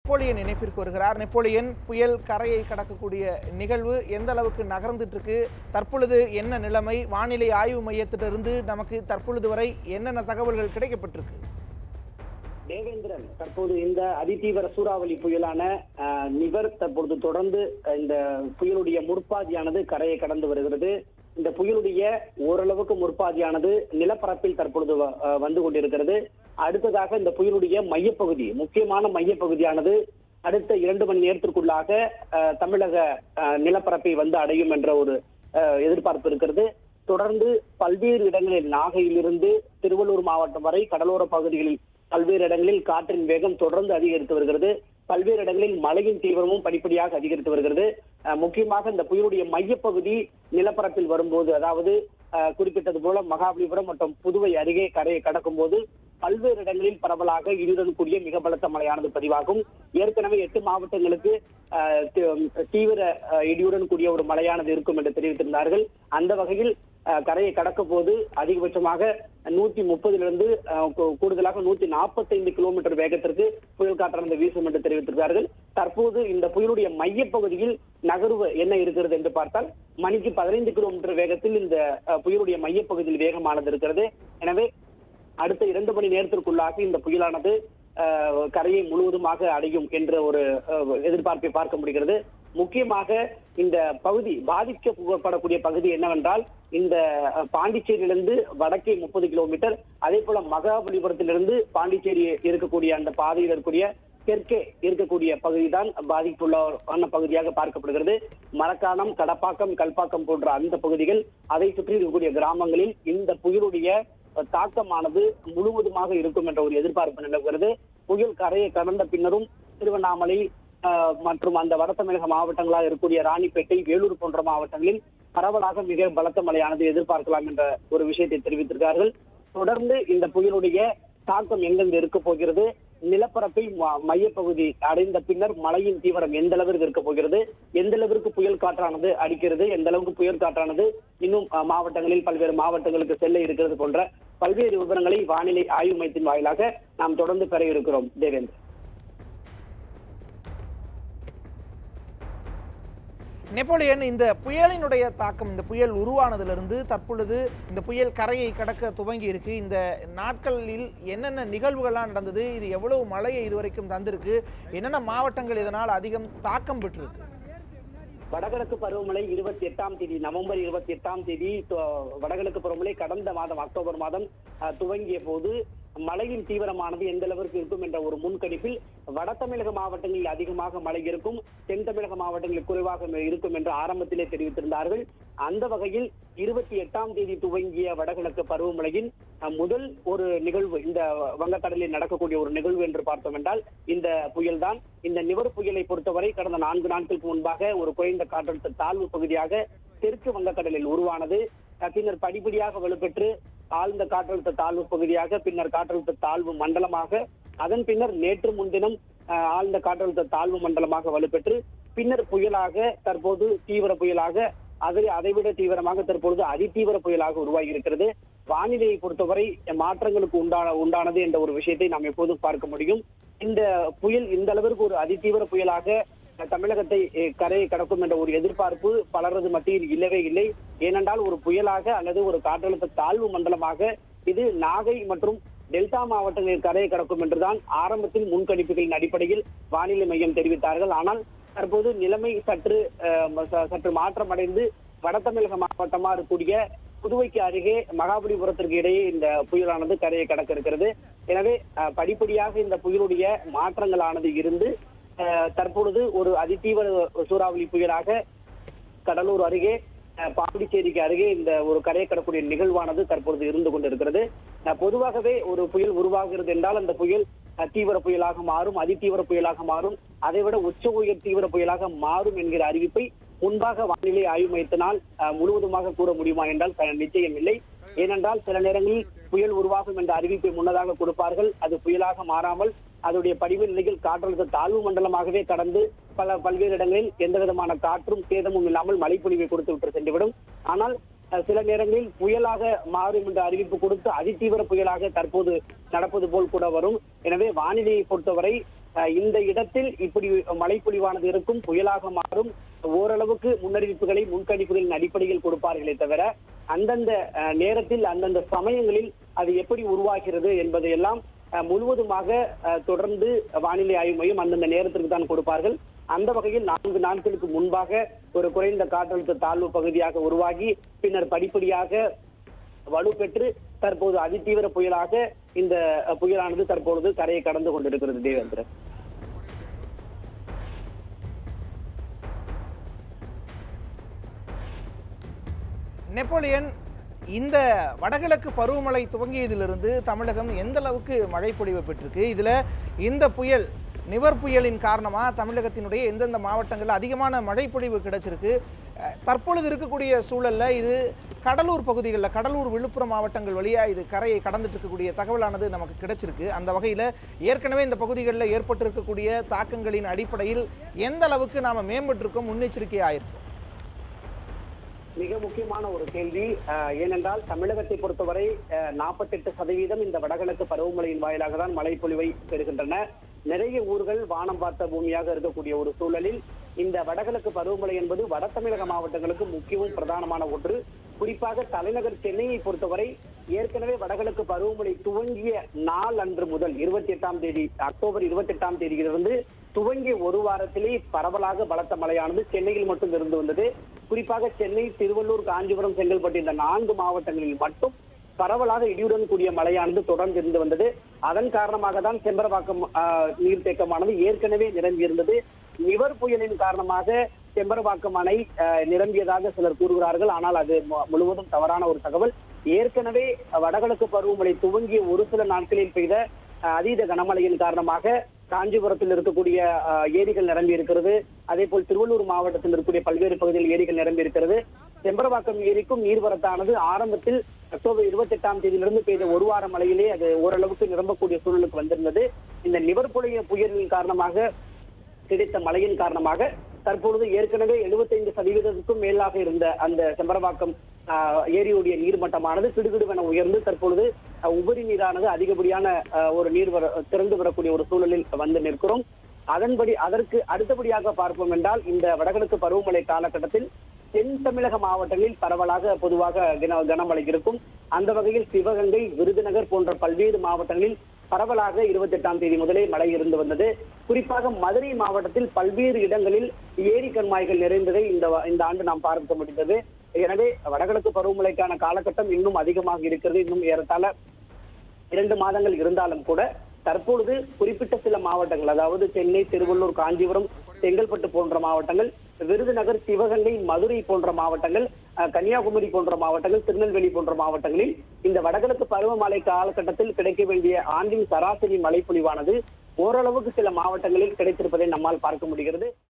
Napoleon இணைப்பிற்கு வருகிறார் Napoleon புயல் கரையை கடக்கக்கூடிய நிகழ்வு எந்த அளவுக்கு நகர்ந்துட்டு இருக்கு தற்பொழுது என்ன நிலைமை வானிலை ஆய்வு மையத்திலிருந்து நமக்கு தற்பொழுது வரை என்னென்ன தகவல்கள் கிடைக்கப்பட்டிருக்கு தேவேந்திரன் தற்போது இந்த அதிதீவிர சூறாவளி புயலான அஹ், நிவர் தற்பொழுது தொடர்ந்து அஹ், இந்த புயலுடைய முற்பாதியானது கரையை கடந்து வருகிறது இந்த புயலுடைய ஓரளவுக்கு முற்பாதியானது நிலப்பரப்பில் தற்பொழுது வ- அஹ், வந்து கொண்டிருக்கிறது அடுத்ததாக இந்த புயலுடைய மையப்பகுதி முக்கியமான மையப்பகுதியானது அடுத்த இரண்டு மணி நேரத்திற்குள்ளாக அஹ், தமிழக அஹ், நிலப்பரப்பை வந்து அடையும் என்ற ஒரு அஹ், எதிர்பார்ப்பு இருக்கிறது தொடர்ந்து பல்வேறு இடங்களில் நாகையிலிருந்து திருவள்ளூர் மாவட்டம் வரை கடலோர பகுதிகளில் பல்வேறு இடங்களில் காற்றின் வேகம் தொடர்ந்து அதிகரித்து வருகிறது பல்வேறு இடங்களில் மழையின் தீவிரமும் படிப்படியாக அதிகரித்து வருகிறது அஹ், முக்கியமாக இந்த புயலுடைய மையப்பகுதி நிலப்பரப்பில் வரும்போது அதாவது அஹ், குறிப்பிட்டது போல மகாபலிபுரம் மற்றும் புதுவை அருகே கரையை கடக்கும் போது பல்வேறு இடங்களில் பரவலாக இடியுடன் கூடிய மிக பலத்த மழையானது பதிவாகும் ஏற்கனவே எட்டு மாவட்டங்களுக்கு அஹ், தி- தீவிர அஹ், இடியுடன் கூடிய ஒரு மழையானது இருக்கும் என்று தெரிவித்திருந்தார்கள் அந்த வகையில் அஹ், கரையை கடக்கும் போது அதிகபட்சமாக நூத்தி முப்பதிலிருந்து அஹ், கூ- கூடுதலாக நூத்தி நாற்பத்தைந்து கிலோமீட்டர் வேகத்திற்கு புயல் காற்றானது வீசும் என்று தெரிவித்திருக்கிறார்கள் தற்போது இந்த புயலுடைய மையப்பகுதியில் நகர்வு என்ன இருக்கிறது என்று பார்த்தால் மணிக்கு பதினைந்து கிலோமீட்டர் வேகத்தில் இந்த அஹ், புயலுடைய மையப்பகுதியில் வேகமானது இருக்கிறது எனவே அடுத்த இரண்டு மணி நேரத்திற்குள்ளாக இந்த புயலானது அஹ், கரையை முழுவதுமாக அடையும் என்ற ஒரு அஹ், எதிர்பார்ப்பை பார்க்க முடிகிறது முக்கியமாக இந்த பகுதி பாதிக்கப்படக்கூடிய பகுதி என்னவென்றால் இந்த அஹ், பாண்டிச்சேரியிலிருந்து வடக்கே முப்பது கிலோமீட்டர் அதே போல மகாபலிபுரத்திலிருந்து பாண்டிச்சேரி இருக்கக்கூடிய அந்த பாதையில் இருக்கக்கூடிய தெற்கே இருக்கக்கூடிய பகுதி தான் பாதிப்புள்ள பகுதியாக பார்க்கப்படுகிறது மரக்காணம் கடப்பாக்கம் கல்பாக்கம் போன்ற அந்த பகுதிகள் அதை சுற்றி இருக்கக்கூடிய கிராமங்களில் இந்த புயலுடைய தாக்கமானது முழுவதுமாக இருக்கும் என்ற ஒரு எதிர்பார்ப்பு நிலவுகிறது புயல் கரையை கடந்த பின்னரும் திருவண்ணாமலை ஆஹ், மற்றும் அந்த வட தமிழக மாவட்டங்களாக இருக்கக்கூடிய ராணிப்பேட்டை வேலூர் போன்ற மாவட்டங்களில் பரவலாக மிக பலத்த மழையானது எதிர்பார்க்கலாம் என்ற ஒரு விஷயத்தை தெரிவித்திருக்கிறார்கள் தொடர்ந்து இந்த புயலுடைய தாக்கம் எங்கெங்கு இருக்க போகிறது நிலப்பரப்பை ம- மையப்பகுதி அடைந்த பின்னர் மழையின் தீவிரம் எந்த அளவிற்கு இருக்க போகிறது எந்த அளவிற்கு புயல் காற்றானது அடிக்கிறது எந்த அளவுக்கு புயல் காற்றானது இன்னும் அஹ், மாவட்டங்களில் பல்வேறு மாவட்டங்களுக்கு செல்ல இருக்கிறது போன்ற பல்வேறு விவரங்களை வானிலை ஆய்வு மையத்தின் வாயிலாக நாம் தொடர்ந்து பெற இருக்கிறோம் தேவேந்திர நெப்போலியன் இந்த புயலினுடைய தாக்கம் இந்த புயல் உருவானதிலிருந்து தற்பொழுது இந்த புயல் கரையை கடக்க துவங்கி இருக்கு இந்த நாட்களில் என்னென்ன நிகழ்வுகள்லாம் நடந்தது இது எவ்வளவு மழையை இதுவரைக்கும் தந்திருக்கு என்னென்ன மாவட்டங்கள் இதனால் அதிகம் தாக்கம் பெற்றிருக்கு வடகிழக்கு பருவமழை இருபத்தி எட்டாம் தேதி நவம்பர் இருபத்தி எட்டாம் தேதி து- வடகிழக்கு பருவமழை கடந்த மாதம் அக்டோபர் மாதம் அஹ், துவங்கிய போது மழையின் தீவிரமானது எந்த அளவிற்கு இருக்கும் என்ற ஒரு முன்கணிப்பில் வட தமிழக மாவட்டங்களில் அதிகமாக மழை இருக்கும் தென் தமிழக மாவட்டங்களில் குறைவாக இருக்கும் என்று ஆரம்பத்திலே தெரிவித்திருந்தார்கள் அந்த வகையில் இருபத்தி எட்டாம் தேதி துவங்கிய வடகிழக்கு பருவமழையின் அஹ், முதல் ஒரு நிகழ்வு இந்த வங்கக்கடலில் நடக்கக்கூடிய ஒரு நிகழ்வு என்று பார்த்தோம் என்றால் இந்த புயல்தான் இந்த நிவர் புயலை பொறுத்தவரை கடந்த நான்கு நாட்களுக்கு முன்பாக ஒரு குறைந்த காற்றழுத்த தாழ்வு பகுதியாக தெற்கு வங்கக்கடலில் உருவானது அஹ், பின்னர் படிப்படியாக வலுப்பெற்று ஆழ்ந்த காற்றழுத்த தாழ்வு பகுதியாக பின்னர் காற்றழுத்த தாழ்வு மண்டலமாக அதன் பின்னர் நேற்று முன்தினம் அஹ், ஆழ்ந்த காற்றழுத்த தாழ்வு மண்டலமாக வலுப்பெற்று பின்னர் புயலாக தற்போது தீவிர புயலாக அதை அதைவிட தீவிரமாக தற்பொழுது அதிதீவிர புயலாக உருவாகி இருக்கிறது வானிலையை பொறுத்தவரை மாற்றங்களுக்கு உண்டான உண்டானது என்ற ஒரு விஷயத்தை நாம் எப்போதும் பார்க்க முடியும் இந்த புயல் இந்த அளவிற்கு ஒரு அதிதீவிர புயலாக தமிழகத்தை அஹ், கரையை கடக்கும் என்ற ஒரு எதிர்பார்ப்பு பலரது மத்தியில் இல்லவே இல்லை ஏனென்றால் ஒரு புயலாக அல்லது ஒரு காற்றழுத்த தாழ்வு மண்டலமாக இது நாகை மற்றும் டெல்டா மாவட்டங்களில் கரையை கடக்கும் என்றுதான் ஆரம்பத்தில் முன்கணிப்புகளின் அடிப்படையில் வானிலை மையம் தெரிவித்தார்கள் ஆனால் தற்போது நிலைமை சற்று அஹ், ச- சற்று மாற்றமடைந்து வட தமிழக மாவட்டமா இருக்கக்கூடிய புதுவைக்கு அருகே மகாபலிபுரத்திற்கு இடையே இந்த புயலானது கரையை கடக்க இருக்கிறது எனவே அஹ், படிப்படியாக இந்த புயலுடைய மாற்றங்களானது இருந்து அஹ், தற்பொழுது ஒரு அதிதீவிர சூறாவளி புயலாக கடலூர் அருகே அஹ், பாண்டிச்சேரிக்கு அருகே இந்த ஒரு கரையை கடக்கூடிய நிகழ்வானது தற்பொழுது இருந்து கொண்டிருக்கிறது அஹ், பொதுவாகவே ஒரு புயல் உருவாகிறது என்றால் அந்த புயல் அஹ், தீவிர புயலாக மாறும் அதிதீவிர புயலாக மாறும் அதைவிட உச்ச உயர் தீவிர புயலாக மாறும் என்கிற அறிவிப்பை முன்பாக வானிலை ஆய்வு மையத்தினால் அஹ், முழுவதுமாக கூற முடியுமா என்றால் க- நிச்சயம் இல்லை ஏனென்றால் சில நேரங்களில் புயல் உருவாகும் என்ற அறிவிப்பை முன்னதாக கொடுப்பார்கள் அது புயலாக மாறாமல் அதனுடைய படிவு நிலையில் காற்றழுத்த தாழ்வு மண்டலமாகவே கடந்து பல பல்வேறு இடங்களில் எந்த விதமான காற்றும் சேதமும் இல்லாமல் மழைப்பொழிவை கொடுத்து விட்டு சென்றுவிடும் ஆனால் அஹ், சில நேரங்களில் புயலாக மாறும் என்ற அறிவிப்பு கொடுத்து அதிதீவிர புயலாக தற்போது நடப்பது போல் கூட வரும் எனவே வானிலையை பொறுத்தவரை அஹ், இந்த இடத்தில் இப்படி மழைப்பொழிவானது இருக்கும் புயலாக மாறும் ஓரளவுக்கு முன்னறிவிப்புகளை முன்கணிப்புகளின் அடிப்படையில் கொடுப்பார்களே தவிர அந்தந்த அஹ், நேரத்தில் அந்தந்த சமயங்களில் அது எப்படி உருவாகிறது என்பதையெல்லாம் அஹ், முழுவதுமாக அஹ், தொடர்ந்து வானிலை ஆய்வு மையம் அந்தந்த நேரத்திற்கு தான் கொடுப்பார்கள் அந்த வகையில் நான்கு நாட்களுக்கு முன்பாக ஒரு குறைந்த காற்றழுத்த தாழ்வு பகுதியாக உருவாகி பின்னர் படிப்படியாக வலுப்பெற்று தற்போது அதிதீவிர புயலாக இந்த அஹ், புயலானது தற்பொழுது கரையை கடந்து கொண்டிருக்கிறது தேவேந்திரன் நெப்போலியன் இந்த வடகிழக்கு பருவமழை துவங்கியதிலிருந்து தமிழகம் எந்த அளவுக்கு மழை பொழிவு பெற்றிருக்கு இதில் இந்த புயல் நிவர் புயலின் காரணமாக தமிழகத்தினுடைய எந்தெந்த மாவட்டங்களில் அதிகமான மழை பொழிவு கிடைச்சிருக்கு அஹ், தற்பொழுது இருக்கக்கூடிய சூழல்ல இது கடலூர் பகுதிகளில் கடலூர் விழுப்புரம் மாவட்டங்கள் வழியாக இது கரையை கடந்துட்டு இருக்கக்கூடிய தகவலானது நமக்கு கிடைச்சிருக்கு அந்த வகையில் ஏற்கனவே இந்த பகுதிகளில் ஏற்பட்டிருக்கக்கூடிய தாக்கங்களின் அடிப்படையில் எந்த அளவுக்கு நாம் மேம்பட்டிருக்கோம் முன்னெச்சரிக்கை ஆயிருக்கோம் மிக முக்கியமான ஒரு கேள்வி அஹ், ஏனென்றால் தமிழகத்தை பொறுத்தவரை நாற்பத்தெட்டு சதவீதம் இந்த வடகிழக்கு பருவமழையின் வாயிலாக தான் மழை பொழிவை பெறுகின்றன நிறைய ஊர்கள் வானம் பார்த்த பூமியாக இருக்கக்கூடிய ஒரு சூழலில் இந்த வடகிழக்கு பருவமழை என்பது வட தமிழக மாவட்டங்களுக்கு முக்கியவும் பிரதானமான ஒன்று குறிப்பாக தலைநகர் சென்னையை பொறுத்தவரை ஏற்கனவே வடகிழக்கு பருவமழை துவங்கிய நாள் அன்று முதல் இருபத்தி எட்டாம் தேதி அக்டோபர் இருபத்தி எட்டாம் தேதியிலிருந்து துவங்கிய ஒரு வாரத்திலே பரவலாக பலத்த மழையானது சென்னையில் மட்டும் இருந்து வந்தது குறிப்பாக சென்னை திருவள்ளூர் காஞ்சிபுரம் செங்கல்பட்டு இந்த நான்கு மாவட்டங்களில் மட்டும் பரவலாக இடியுடன் கூடிய மழையானது தொடர்ந்து இருந்து வந்தது அதன் காரணமாக தான் செம்பரவாக்கம் ஆஹ், நீர்த்தேக்கமானது ஏற்கனவே நிரம்பி இருந்தது நிவர் புயலின் காரணமாக செம்பரவாக்கம் அணை ஆஹ், நிரம்பியதாக சிலர் கூறுகிறார்கள் ஆனால் அது மு- முழுவதும் தவறான ஒரு தகவல் ஏற்கனவே வடகிழக்கு பருவமழை துவங்கிய ஒரு சில நாட்களில் பெய்த ஆஹ், அதீத கனமழையின் காரணமாக காஞ்சிபுரத்தில் இருக்கக்கூடிய ஆஹ், ஏரிகள் நிரம்பி இருக்கிறது அதே போல் திருவள்ளூர் மாவட்டத்தில் இருக்கக்கூடிய பல்வேறு பகுதியில் ஏரிகள் நிரம்பி இருக்கிறது செம்பரவாக்கம் ஏரிக்கும் நீர்வரத்தானது ஆரம்பத்தில் அக்டோபர் இருபத்தி எட்டாம் தேதியிலிருந்து பெய்த ஒரு வார மழையிலே அது ஓரளவுக்கு நிரம்பக்கூடிய சூழலுக்கு வந்திருந்தது இந்த நிவர்புடைய புயலின் காரணமாக கிடைத்த மழையின் காரணமாக தற்பொழுது ஏற்கனவே 75% சதவீதத்துக்கும் மேலாக இருந்த அந்த செம்பரவாக்கம் ஆஹ், ஏரியுடைய நீர்மட்டமானது கிடுகிடுவென உயர்ந்து தற்பொழுது ஆஹ், உபரி நீரானது அதிகப்படியான ஆஹ், ஒரு நீர் வர திறந்து வரக்கூடிய ஒரு சூழலில் வந்து நிற்கிறோம் அதன்படி அதற்கு அடுத்தபடியாக பார்ப்போம் என்றால் இந்த வடகிழக்கு பருவமழை காலகட்டத்தில் தென் தமிழக மாவட்டங்களில் பரவலாக பொதுவாக கன கனமழை இருக்கும் அந்த வகையில் சிவகங்கை விருதுநகர் போன்ற பல்வேறு மாவட்டங்களில் பரவலாக இருபத்தி எட்டாம் தேதி முதலே மழை இருந்து வந்தது குறிப்பாக மதுரை மாவட்டத்தில் பல்வேறு இடங்களில் ஏரி கண்மாய்கள் நிறைந்ததை இந்த வ- இந்த ஆண்டு நாம் பார்க்க முடிந்தது எனவே வடகிழக்கு பருவமழைக்கான காலகட்டம் இன்னும் அதிகமாக இருக்கிறது இன்னும் ஏறத்தாழ இரண்டு மாதங்கள் இருந்தாலும் கூட தற்பொழுது குறிப்பிட்ட சில மாவட்டங்கள் அதாவது சென்னை திருவள்ளூர் காஞ்சிபுரம் செங்கல்பட்டு போன்ற மாவட்டங்கள் விருதுநகர் சிவகங்கை மதுரை போன்ற மாவட்டங்கள் அஹ், கன்னியாகுமரி போன்ற மாவட்டங்கள் திருநெல்வேலி போன்ற மாவட்டங்களில் இந்த வடகிழக்கு பருவமழை காலகட்டத்தில் கிடைக்க வேண்டிய ஆண்டின் சராசரி மழைப்பொழிவானது ஓரளவுக்கு சில மாவட்டங்களில் கிடைத்திருப்பதை நம்மால் பார்க்க முடிகிறது